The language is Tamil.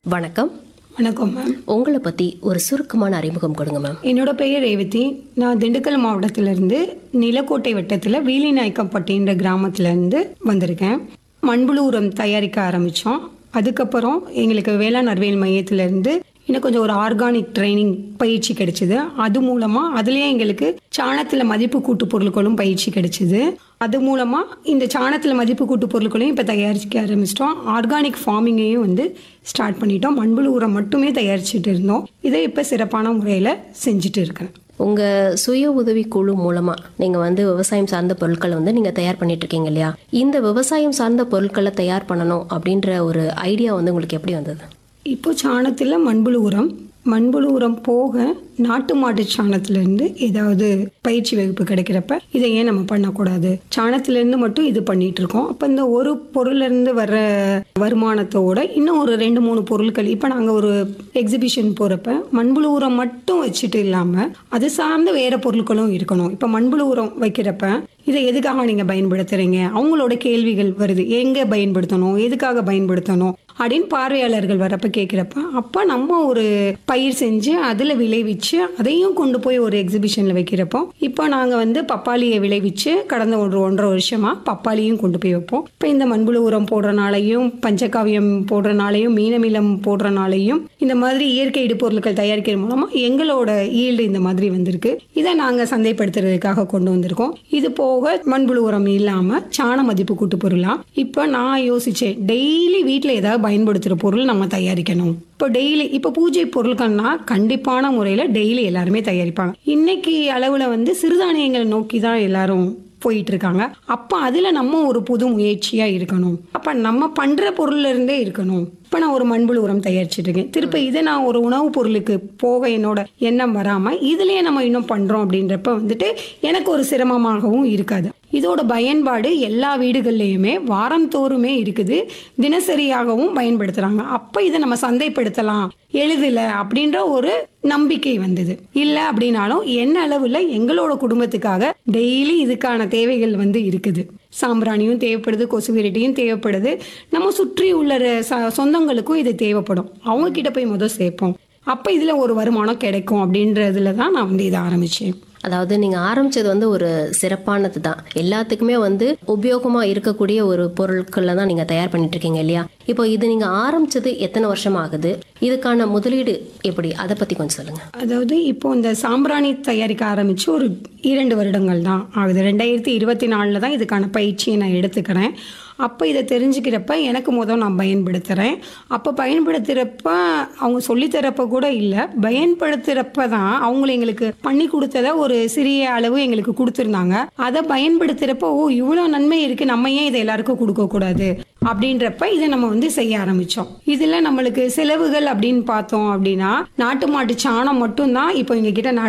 வணக்கம் வணக்கம் மேம் உங்களை பத்தி ஒரு சுருக்கமான அறிமுகம் கொடுங்க மேம் என்னோட பெயர் ரேவதி நான் திண்டுக்கல் மாவட்டத்திலிருந்து நிலக்கோட்டை வட்டத்தில் வீலிநாயக்கப்பட்டின்ற கிராமத்திலேருந்து வந்திருக்கேன் மண்புழு உரம் தயாரிக்க ஆரம்பித்தோம் அதுக்கப்புறம் எங்களுக்கு வேளாண் அறிவியல் மையத்திலேருந்து இன்னும் கொஞ்சம் ஒரு ஆர்கானிக் ட்ரைனிங் பயிற்சி கிடைச்சிது அது மூலமாக அதுலேயே எங்களுக்கு சாணத்தில் மதிப்பு கூட்டு பொருட்களும் பயிற்சி கிடைச்சிது அது மூலமாக இந்த சாணத்தில் மதிப்பு கூட்டு பொருட்களையும் இப்போ தயாரிக்க ஆரம்பிச்சிட்டோம் ஆர்கானிக் ஃபார்மிங்கையும் வந்து ஸ்டார்ட் பண்ணிட்டோம் மண்புழு உரம் மட்டுமே தயாரிச்சுட்டு இருந்தோம் இதை இப்போ சிறப்பான முறையில் செஞ்சுட்டு இருக்கேன் உங்க சுய உதவி குழு மூலமா நீங்க வந்து விவசாயம் சார்ந்த பொருட்களை வந்து நீங்க தயார் பண்ணிட்டு இருக்கீங்க இல்லையா இந்த விவசாயம் சார்ந்த பொருட்களை தயார் பண்ணணும் அப்படின்ற ஒரு ஐடியா வந்து உங்களுக்கு எப்படி வந்தது இப்போ சாணத்தில் மண்புழு உரம் மண்புழு உரம் போக நாட்டு மாட்டு சாணத்திலேருந்து ஏதாவது பயிற்சி வகுப்பு கிடைக்கிறப்ப இதை ஏன் நம்ம பண்ணக்கூடாது சாணத்திலேருந்து மட்டும் இது பண்ணிட்டு இருக்கோம் அப்போ இந்த ஒரு பொருள்லேருந்து வர்ற வருமானத்தோட இன்னும் ஒரு ரெண்டு மூணு பொருட்கள் இப்போ நாங்கள் ஒரு எக்ஸிபிஷன் போகிறப்ப மண்புழு உரம் மட்டும் வச்சுட்டு இல்லாமல் அது சார்ந்த வேற பொருட்களும் இருக்கணும் இப்போ மண்புழு உரம் வைக்கிறப்ப இதை எதுக்காக நீங்கள் பயன்படுத்துறீங்க அவங்களோட கேள்விகள் வருது எங்கே பயன்படுத்தணும் எதுக்காக பயன்படுத்தணும் அப்படின்னு பார்வையாளர்கள் வரப்ப கேட்குறப்ப அப்போ நம்ம ஒரு பயிர் செஞ்சு அதில் விளைவிச்சு அதையும் கொண்டு போய் ஒரு எக்ஸிபிஷனில் வைக்கிறப்போ இப்போ நாங்கள் வந்து பப்பாளியை விளைவிச்சு கடந்த ஒரு ஒன்றரை வருஷமாக பப்பாளியும் கொண்டு போய் வைப்போம் இப்போ இந்த மண்புழு உரம் போடுறனாலையும் பஞ்சகாவியம் போடுறனாலையும் மீனமிலம் போடுறனாலையும் இந்த மாதிரி இயற்கை இடுபொருட்கள் தயாரிக்கிறது மூலமாக எங்களோட ஈல்டு இந்த மாதிரி வந்திருக்கு இதை நாங்கள் சந்தைப்படுத்துறதுக்காக கொண்டு வந்திருக்கோம் இது போக மண்புழு உரம் இல்லாமல் சாண மதிப்பு கூட்டு பொருளா இப்போ நான் யோசிச்சேன் டெய்லி வீட்டில் ஏதாவது பயன்படுத்துகிற பொருள் நம்ம தயாரிக்கணும் இப்போ டெய்லி இப்போ பூஜை பொருட்கள்னா கண்டிப்பான முறையில் டெய்லி எல்லாருமே தயாரிப்பாங்க இன்னைக்கு அளவில் வந்து சிறுதானியங்களை நோக்கி தான் எல்லாரும் போயிட்டு இருக்காங்க அப்போ அதில் நம்ம ஒரு புது முயற்சியாக இருக்கணும் அப்போ நம்ம பண்ணுற பொருள்ல இருந்தே இருக்கணும் இப்போ நான் ஒரு மண்புழு உரம் தயாரிச்சிட்டு இருக்கேன் திருப்ப இதை நான் ஒரு உணவுப் பொருளுக்கு போக என்னோட எண்ணம் வராமல் இதுலேயே நம்ம இன்னும் பண்ணுறோம் அப்படின்றப்ப வந்துட்டு எனக்கு ஒரு சிரமமாகவும் இருக்காது இதோட பயன்பாடு எல்லா வீடுகள்லையுமே வாரந்தோறுமே இருக்குது தினசரியாகவும் பயன்படுத்துகிறாங்க அப்போ இதை நம்ம சந்தைப்படுத்தலாம் எளிதில் அப்படின்ற ஒரு நம்பிக்கை வந்தது இல்லை அப்படின்னாலும் என்ன அளவில் எங்களோட குடும்பத்துக்காக டெய்லி இதுக்கான தேவைகள் வந்து இருக்குது சாம்பிராணியும் தேவைப்படுது கொசு விரட்டியும் தேவைப்படுது நம்ம சுற்றி உள்ள ச- சொந்தங்களுக்கும் இது தேவைப்படும் அவங்க கிட்ட போய் முதல் சேர்ப்போம் அப்போ இதில் ஒரு வருமானம் கிடைக்கும் அப்படின்றதுல தான் நான் வந்து இதை ஆரம்பித்தேன் அதாவது நீங்க ஆரம்பிச்சது வந்து ஒரு சிறப்பானது தான் எல்லாத்துக்குமே வந்து உபயோகமா இருக்கக்கூடிய ஒரு பொருட்களை தான் நீங்க தயார் பண்ணிட்டு இருக்கீங்க இல்லையா இப்போ இது நீங்க ஆரம்பிச்சது எத்தனை வருஷம் ஆகுது இதுக்கான முதலீடு எப்படி அதை பத்தி கொஞ்சம் சொல்லுங்க அதாவது இப்போ இந்த சாம்பிராணி தயாரிக்க ஆரம்பித்து ஒரு இரண்டு வருடங்கள் தான் ஆகுது ரெண்டாயிரத்தி இருபத்தி நாலில் தான் இதுக்கான பயிற்சியை நான் எடுத்துக்கிறேன் அப்போ இதை தெரிஞ்சுக்கிறப்ப எனக்கு முதல் நான் பயன்படுத்துகிறேன் அப்போ பயன்படுத்துகிறப்ப அவங்க சொல்லித்தரப்ப கூட இல்லை பயன்படுத்துகிறப்ப தான் அவங்கள எங்களுக்கு பண்ணி கொடுத்ததை ஒரு சிறிய அளவு எங்களுக்கு கொடுத்துருந்தாங்க அதை பயன்படுத்துகிறப்ப ஓ இவ்வளோ நன்மை இருக்குது நம்ம ஏன் இதை எல்லாருக்கும் கொடுக்கக்கூடாது அப்படின்றப்ப இதை நம்ம வந்து செய்ய ஆரம்பிச்சோம் இதுல நம்மளுக்கு செலவுகள் அப்படின்னு பார்த்தோம் அப்படின்னா நாட்டு மாட்டு சாணம் மட்டும்தான் இப்போ எங்க கிட்ட நாட்டு